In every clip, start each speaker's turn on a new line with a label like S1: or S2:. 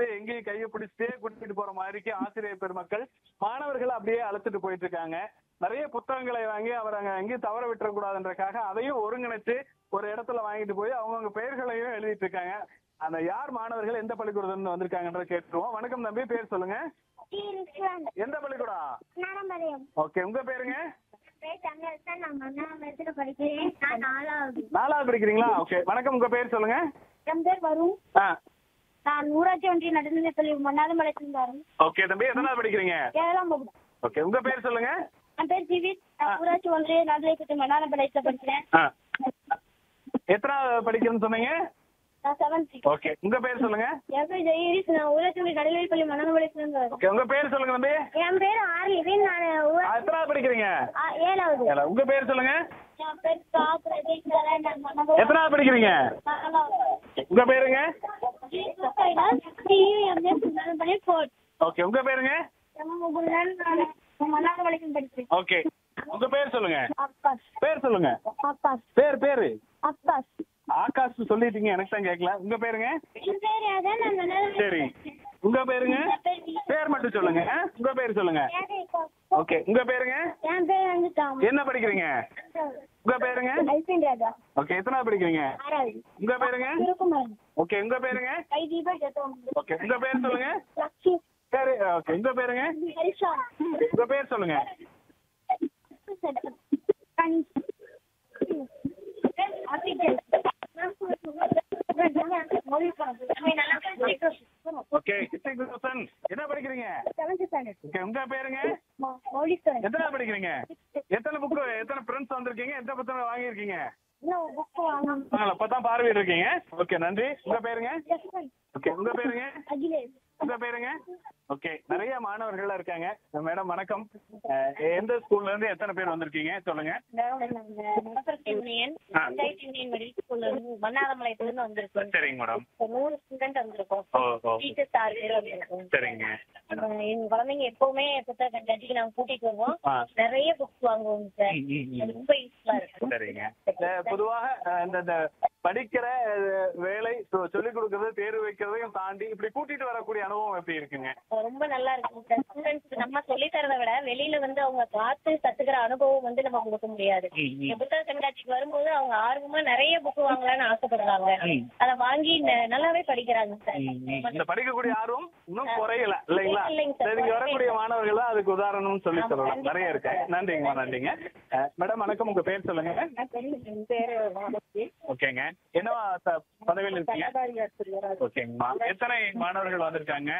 S1: எங்கேயும் கையை பிடிச்சிட்டே கூட்டிட்டு போற மாதிரிக்கு ஆசிரியர் பெருமக்கள் மாணவர்கள் அப்படியே அழைச்சிட்டு போயிட்டு இருக்காங்க நிறைய புத்தகங்களை வாங்கி அவர் அங்க எங்கேயும் தவற விட்டுறக்கூடாதுன்றக்காக அதையும் ஒருங்கிணைச்சு ஒரு இடத்துல வாங்கிட்டு போய் அவங்கவுங்க பெயர்களையும் எழுதிட்டு இருக்காங்க அந்த யார் மாணவர்கள் எந்த பள்ளிக்கூடத்துல இருந்து வந்திருக்காங்கன்றத கேட்டுருவோம் வணக்கம் தம்பி பேர் சொல்லுங்க எந்த பள்ளிக்கூடம்
S2: நரம்பரியம்
S1: ஓகே உங்க பேருங்க
S2: பேர் தமிழரசன் நான் மன்னாம் இடத்துல படிக்கிறேன் நான் நாலாவது
S1: நாலாவது படிக்கிறீங்களா ஓகே வணக்கம் உங்க பேர் சொல்லுங்க
S2: என் பேர் வரும்
S1: ஆ
S2: நான் ஊராட்சி ஒன்றிய நடுநிலைப்பள்ளி மன்னார்மலைக்கு வரும்
S1: ஓகே தம்பி எத்தனாவது படிக்கிறீங்க
S2: ஏழாம் வகுப்பு
S1: ஓகே உங்க பேர் சொல்லுங்க
S2: என் பேர் ஜீவித் நான் ஊராட்சி ஒன்றிய நடுநிலைப்பள்ளி மன்னார்மலைக்கு படிக்கிறேன்
S1: ஆ எத்தனாவது படிக்கிறேன்னு சொன்னீங்க
S2: நான் செவன்த்
S1: ஓகே உங்க பேர் சொல்லுங்க
S2: என் பேர் ஜெயரிஸ் நான் ஊராட்சி ஒன்றிய நடுநிலைப்பள்ளி மன்னார்மலைக்கு வரும்
S1: ஓகே உங்க பேர் சொல்லுங்க தம்பி
S2: என் பேர் ஆர்லிவின் நான் ஊ-
S1: ஆ, எத்தனாவது படிக்கிறீங்க
S2: ஆ, ஏழாவது
S1: ஏல, உங்க பேர் சொல்லுங்க
S2: என் பேர் கா பிரதீஸ்வரன் நான் மன்னார்மலை
S1: எத்தனாவது படிக்கிறீங்க
S2: நாலாவது
S1: உங்க பேருங்க
S2: டியூஎம்எஸ் மன்னார்மலை ஃபோர்த்
S1: ஓகே உங்க பேருங்க
S2: எம்மகுலன் நான் மன்னார்மலைக்கு படிக்கிறேன்
S1: ஓகே உங்க பேர் சொல்லுங்க
S2: அப்பாஸ்
S1: பேர் சொல்லுங்க
S2: அப்பாஸ்
S1: பேர் பேரு
S2: அப்பாஸ்
S1: ஆகாஷ் சொல்லிட்டீங்க எனக்கு தான் கேட்கல உங்க பேருங்க
S2: என் பேர் அதான் நான் மன்னார்மலை
S1: சரி உங்க பேருங்க
S2: என் பேர் வி-
S1: பேர் மட்டும் சொல்லுங்க ஆ? உங்க பேர் சொல்லுங்க ஓகே உங்க பேருங்க
S2: என் பேர் வந்து தாமஸ்
S1: என்ன படிக்கிறீங்க உங்க பேருங்க
S2: அல்பின் ராஜா
S1: ஓகே எத்தனாவது படிக்கிறீங்க
S2: ஆறாவது
S1: உங்க பேருங்க
S2: திருக்குமரன்
S1: ஓகே உங்க பேருங்க
S2: கை தீபா ஜெத்தோம்
S1: ஓகே உங்க பேர் சொல்லுங்க
S2: லக்ஷ்மி
S1: பேரு ஓகே உங்க பேருங்க
S2: ஹரிஷா
S1: உங்க பேர் சொல்லுங்க
S2: கனி
S1: ஓகே கிருஷ்ணன் என்ன படிக்கிறீங்க
S2: செவன்த் ஸ்டாண்டர்ட்
S1: ஓகே உங்க பேருங்க
S2: மௌலிஸ்வரன்
S1: எத்தனை படிக்கிறீங்க எத்தனை புக்கு எத்தனை ஃப்ரெண்ட்ஸ் வந்திருக்கீங்க எத்தனை புத்தகம் வாங்கியிருக்கீங்க
S2: இன்னும் புக் வாங்கணும்
S1: நாங்களா இப்பதான் பார்வையிட்டு இருக்கீங்க ஓகே நன்றி உங்க பேருங்க ஓகே உங்க பேருங்க
S2: அகிலேஷ்
S1: உங்க பேருங்க ஓகே நிறைய மாணவர்கள் இருக்காங்க மேடம் வணக்கம் அஹ், எந்த ஸ்கூல்ல இருந்து எத்தனை பேர் வந்திருக்கீங்க சொல்லுங்க
S3: யூனியன்
S1: ஆ.
S3: பஞ்சாயத்து யூனியன் மிடில் ஸ்கூல்ல இருந்து மன்னாரமலையத்துல இருந்து வந்திருக்கோம்
S1: சரிங்க மேடம்
S3: ஒரு நூறு ஸ்டூடெண்ட் வந்திருக்கோம்
S1: ஓ ஓ
S3: டீச்சர்ஸ் ஆறு பேர் வந்திருக்கோம்
S1: சரிங்க
S3: அஹ் எங்க குழந்தைங்க எப்பவுமே புத்தக கண்காட்சிக்கு நாங்க கூட்டிட்டு வருவோம்
S1: ஆ
S3: நிறைய புக்ஸ் வாங்குவோம் சார்
S1: ம், ம், ம்.
S3: அது ரொம்ப யூஸ்ஃபுல்லா இருக்கும்
S1: சரிங்க அஹ், பொதுவாக அஹ், இந்த இந்த படிக்கிற அஹ், வேலை சொ- சொல்லிக் கொடுக்கறது தேர்வு வைக்கிறதையும் தாண்டி இப்படி கூட்டிட்டு வரக்கூடிய அனுபவம் எப்படி இருக்குங்க
S3: ரொம்ப நல்லா இருக்கும் சார் ஸ்டூடெண்ட்ஸ் நம்ம சொல்லி தரதை விட வெளியில வந்து அவங்க பார்த்து கத்துக்கிற அனுபவம் வந்து நம்ம கொடுக்க முடியாது இந்த புத்தக கண்காட்சிக்கு வரும்போது அவங்க ஆர்வமா நிறைய புக் வாங்கலாம்னு ஆசைப்படுறாங்க
S1: ம்.
S3: அதை வாங்கி ந- நல்லாவே படிக்கிறாங்க சார்
S1: இந்த படிக்கக்கூடிய ஆர்வம் இன்னும் குறையல இல்லைங்களா
S3: இல்லைங்க சார்,
S1: சரி, இங்க வரக்கூடிய
S3: குறையல.
S1: மாணவர்கள் தான் அதுக்கு உதாரணம்னு சொல்லி
S3: ஆமா,
S1: சொல்லலாம்
S3: கண்டிப்பா.
S1: நிறைய இருக்கு நன்றிங்கம்மா நன்றிங்க அஹ், மேடம் வணக்கம் உங்க பேர் சொல்லுங்க
S3: என் பேரு மாலதி.
S1: ஓகேங்க என்னவா ச- பதவியில் இருக்கீங்க ஓகேங்கம்மா எத்தனை மாணவர்கள் வந்திருக்காங்க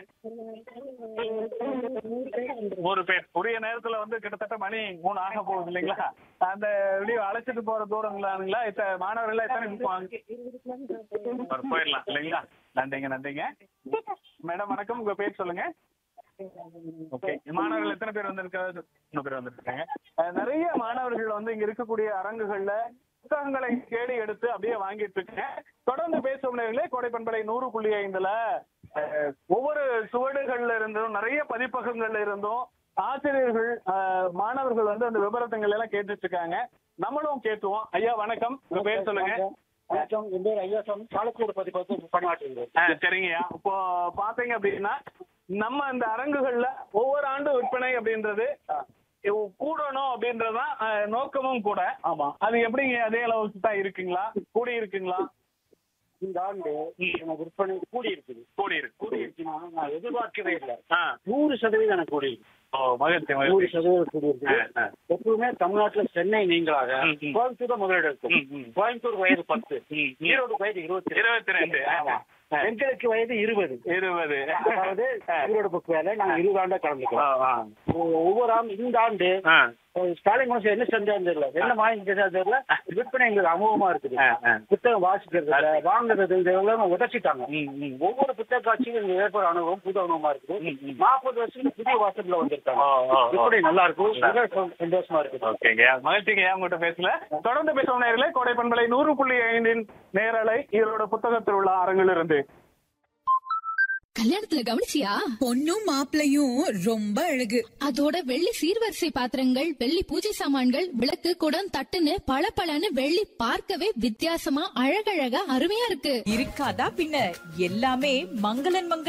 S1: ஒரு பேர் உரிய நேரத்துல வந்து கிட்டத்தட்ட மணி மூணு ஆக போகுது இல்லைங்களா அந்த வெளியே அழைச்சிட்டு போற தூரங்களாங்களா இத்த மாணவர்கள் எத்தனை book வாங்கி ஒரு போயிடலாம் இல்லைங்களா நன்றிங்க நன்றிங்க மேடம் வணக்கம் உங்க பேர் சொல்லுங்க ஓகே மாணவர்கள் எத்தனை பேர் வந்திருக்காங்க மூணு பேர் வந்திருக்காங்க அஹ், நிறைய மாணவர்கள் வந்து இங்க இருக்கக்கூடிய அரங்குகள்ல புத்தகங்களை தேடி எடுத்து அப்படியே வாங்கிட்டு இருக்கேன் தொடர்ந்து பேசும் நேர்களே கோடைப்பண்பலை நூறு புள்ளி ஐந்துல அஹ், ஒவ்வொரு சுவடுகள்ல இருந்தும் நிறைய பதிப்பகங்கள்ல இருந்தும் ஆசிரியர்கள் அஹ், மாணவர்கள் வந்து அந்த விபரத்தங்கள் எல்லாம் கேட்டுட்டு இருக்காங்க நம்மளும் கேட்டுவோம் ஐயா வணக்கம் உங்க பேர் சொல்லுங்க
S4: வணக்கம் என் பேர் ஐயாசம் சாலக்கூடு பதிப்பகத்தில் பணியாற்றுகிறேன்
S1: ஆ, சரிங்கய்யா இப்போ பாத்தீங்க அப்படின்னா நம்ம இந்த அரங்குகள்ல ஒவ்வொரு ஆண்டு விற்பனை அப்படின்றது இவ் கூடணும் அப்படின்றதுதான் ஆ, நோக்கமும் கூட
S4: ஆமா
S1: அது எப்படிங்க அதே அளவுக்கு தான் இருக்குங்களா கூடி இருக்குங்களா
S4: இந்த ஆண்டு நம்ம விற்பனை கூடி இருக்குது
S1: கூடி இருக்கு
S4: கூடி இருக்குன்னா நான் எதிர்பார்க்கவே இல்லை
S1: ஆ
S4: நூறு சதவீதம் எனக்கு கூடி இருக்கு
S1: ஓ மகிழ்ச்சி
S4: நூறு
S1: மகிழ்ச்சி
S4: சதவீதம் கூடி இருக்குது
S1: ஆ, ஆ.
S4: எப்பவுமே தமிழ்நாட்டுல சென்னை நீங்களாக
S1: ம், ம்.
S4: கோயம்புத்தூர் தான் முதலிடம் இருக்கும்
S1: ம், ம்.
S4: கோயம்புத்தூர் வயது பத்து
S1: ம், ம்.
S4: ஈரோடு வயது இருபத்தி ரெண்டு.
S1: இருபத்தி ரெண்டு
S4: ஆமா எங்களுக்கு வயது இருபது
S1: இருபது
S4: அதாவது ஈரோடு புக் வேலை நாங்க இருபது ஆண்டா
S1: ஆ,
S4: கலந்துக்கிறோம்
S1: ஆ.
S4: ஒவ்வொரு ஆண்டு இந்த ஆண்டு
S1: ஆ,
S4: ஸ்டாலின் மனசு என்ன செஞ்சான்னு தெரியல என்ன வாங்கி செஞ்சான்னு தெரியல விற்பனை எங்களுக்கு அமோகமா இருக்குது
S1: ஆ, ஆ.
S4: புத்தகம் வாசிக்கிறது இல்ல, வாங்குறது இந்த எல்லாம் உதச்சிட்டாங்க
S1: ம், ம்.
S4: ஒவ்வொரு புத்தக காட்சியும் எங்க ஏற்பட அனுபவம் புது அனுபவமா இருக்குது
S1: ம், ம்.
S4: நாற்பது வருஷத்துக்கு புதிய வாசல்ல வந்திருக்காங்க
S1: ஓ, ஓ, ஓ.
S4: விற்பனை நல்லா இருக்கும் மிக சந்தோ- சந்தோஷமா இருக்குது
S1: ஓகேங்க மகிழ்ச்சிங்க உங்ககிட்ட பேசல தொடர்ந்து பேசும் நேர்களே கோடை பண்பலை நூறு புள்ளி ஐந்தின் நேரலை ஈரோட புத்தக திருவிழா அரங்கிலிருந்து
S5: கல்யாணத்துல கவனிச்சியா
S6: பொண்ணும் மாப்பிளையும் ரொம்ப அழகு
S5: அதோட வெள்ளி சீர்வரிசை பாத்திரங்கள் வெள்ளி பூஜை சாமான்கள் விளக்கு குடம் தட்டுன்னு பளபளன்னு வெள்ளி பார்க்கவே வித்தியாசமா அழகழகா அருமையா இருக்கு
S6: இருக்காதா பின்ன எல்லாமே மங்களன் மங்கள